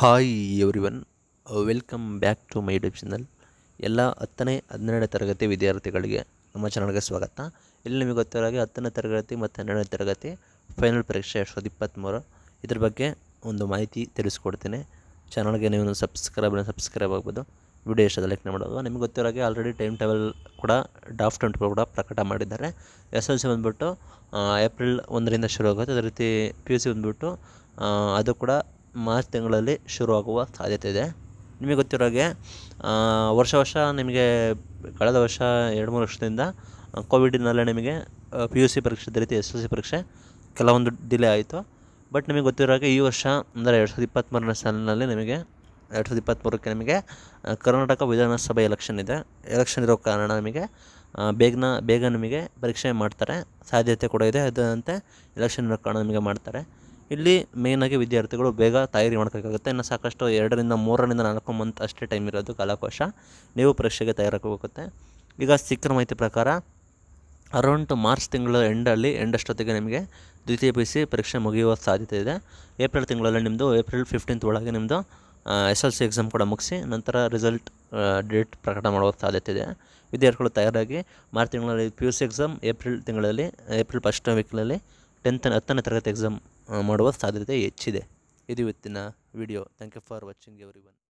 hi everyone welcome back to my YouTube channel ಎಲ್ಲ ಹತ್ತನೇ ಹನ್ನೆರಡನೇ ತರಗತಿ ವಿದ್ಯಾರ್ಥಿಗಳಿಗೆ ನಮ್ಮ ಚಾನಲ್ಗೆ ಸ್ವಾಗತ ಇಲ್ಲಿ ನಿಮಗೆ ಗೊತ್ತಿರೋ ಹಾಗೆ ಹತ್ತನೇ ತರಗತಿ ಮತ್ತು ಹನ್ನೆರಡನೇ ತರಗತಿ ಫೈನಲ್ ಪರೀಕ್ಷೆ ಎರಡು ಸಾವಿರದ ಇಪ್ಪತ್ತ್ಮೂರು ಇದ್ರ ಬಗ್ಗೆ ಒಂದು ಮಾಹಿತಿ ತಿಳಿಸ್ಕೊಡ್ತೀನಿ ಚಾನಲ್ಗೆ ನೀವು ಸಬ್ಸ್ಕ್ರೈಬ್ ಸಬ್ಸ್ಕ್ರೈಬ್ ಆಗ್ಬೋದು ವಿಡಿಯೋ ಇಷ್ಟದ ಲೈಕ್ ಮಾಡೋದು ನಿಮಗೆ ಗೊತ್ತಿರೋ ಹಾಗೆ ಆಲ್ರೆಡಿ ಟೈಮ್ ಟೇಬಲ್ ಕೂಡ ಡ್ರಾಫ್ಟ್ ಅಂಟು ಕೂಡ ಪ್ರಕಟ ಮಾಡಿದ್ದಾರೆ ಎಸ್ ಎಲ್ ಸಿ ಬಂದುಬಿಟ್ಟು ಏಪ್ರಿಲ್ ಒಂದರಿಂದ ಶುರು ಆಗುತ್ತೆ ಅದೇ ರೀತಿ ಪಿ ಯು ಸಿ ಬಂದುಬಿಟ್ಟು ಅದು ಕೂಡ ಮಾರ್ಚ್ ತಿಂಗಳಲ್ಲಿ ಶುರುವಾಗುವ ಸಾಧ್ಯತೆ ಇದೆ ನಿಮಗೆ ಗೊತ್ತಿರೋ ಹಾಗೆ ಆ, ವರ್ಷ ವರ್ಷ ನಿಮಗೆ ಕಳೆದ ವರ್ಷ ಎರಡು ಮೂರು ವರ್ಷದಿಂದ ಕೋವಿಡ್ನಲ್ಲೇ ನಿಮಗೆ ಪಿ ಯು ಸಿ ಪರೀಕ್ಷೆ ಅದೇ ರೀತಿ ಎಸ್ ಎಲ್ ಸಿ ಪರೀಕ್ಷೆ ಕೆಲವೊಂದು ಡಿಲೇ ಆಯಿತು ಬಟ್ ನಿಮಗೆ ಗೊತ್ತಿರೋ ಹಾಗೆ ಈ ವರ್ಷ ಅಂದರೆ ಎರಡು ಸಾವಿರದ ಇಪ್ಪತ್ತ್ಮೂರನೇ ಸಾಲಿನಲ್ಲಿ ನಿಮಗೆ ಎರಡು ಸಾವಿರದ ಇಪ್ಪತ್ತ್ಮೂರಕ್ಕೆ ನಿಮಗೆ ಆ, ಕರ್ನಾಟಕ ವಿಧಾನಸಭೆ ಎಲೆಕ್ಷನ್ ಇದೆ ಎಲೆಕ್ಷನ್ ಇರೋ ಕಾರಣ ನಿಮಗೆ ಆ, ಬೇಗನ ಬೇಗ ನಿಮಗೆ ಪರೀಕ್ಷೆ ಮಾಡ್ತಾರೆ ಸಾಧ್ಯತೆ ಕೂಡ ಇದೆ ಅದಂತೆ ಎಲೆಕ್ಷನ್ ಇರೋ ಕಾರಣ ನಿಮಗೆ ಮಾಡ್ತಾರೆ ಇಲ್ಲಿ ಮೇಯ್ನಾಗಿ ವಿದ್ಯಾರ್ಥಿಗಳು ಬೇಗ ತಯಾರಿ ಮಾಡ್ಕೋಬೇಕಾಗುತ್ತೆ ಇನ್ನು ಸಾಕಷ್ಟು ಎರಡರಿಂದ ಮೂರರಿಂದ ನಾಲ್ಕು ಮಂತ್ ಅಷ್ಟೇ ಟೈಮ್ ಇರೋದು ಕಾಲಕೋಶ ನೀವು ಪರೀಕ್ಷೆಗೆ ತಯಾರಾಗಬೇಕಾಗುತ್ತೆ ಈಗ ಸಿಕ್ಕಿರೋ ಮಾಹಿತಿ ಪ್ರಕಾರ ಅರೌಂಡ್ ಮಾರ್ಚ್ ತಿಂಗಳ ಎಂಡಲ್ಲಿ ಎಂಡಷ್ಟೊತ್ತಿಗೆ ನಿಮಗೆ ದ್ವಿತೀಯ ಪಿ ಸಿ ಪರೀಕ್ಷೆ ಮುಗಿಯುವ ಸಾಧ್ಯತೆ ಇದೆ ಏಪ್ರಿಲ್ ತಿಂಗಳಲ್ಲಿ ನಿಮ್ಮದು ಏಪ್ರಿಲ್ ಫಿಫ್ಟೀನ್ತ್ ಒಳಗೆ ನಿಮ್ಮದು ಎಸ್ ಎಲ್ ಸಿ ಎಕ್ಸಾಮ್ ಕೂಡ ಮುಗಿಸಿ ನಂತರ ರಿಸಲ್ಟ್ ಡೇಟ್ ಪ್ರಕಟ ಮಾಡುವ ಸಾಧ್ಯತೆ ಇದೆ ವಿದ್ಯಾರ್ಥಿಗಳು ತಯಾರಾಗಿ ಮಾರ್ಚ್ ತಿಂಗಳಲ್ಲಿ P U C exam April ತಿಂಗಳಲ್ಲಿ ಏಪ್ರಿಲ್ ಫಸ್ಟ್ ವೀಕ್ನಲ್ಲಿ ಟೆಂತ್ ಹತ್ತನೇ ತರಗತಿ ಎಕ್ಸಾಮ್ ಮಾಡುವ ಸಾಧ್ಯತೆ ಹೆಚ್ಚಿದೆ ಇದು ಇವತ್ತಿನ video thank you for watching every one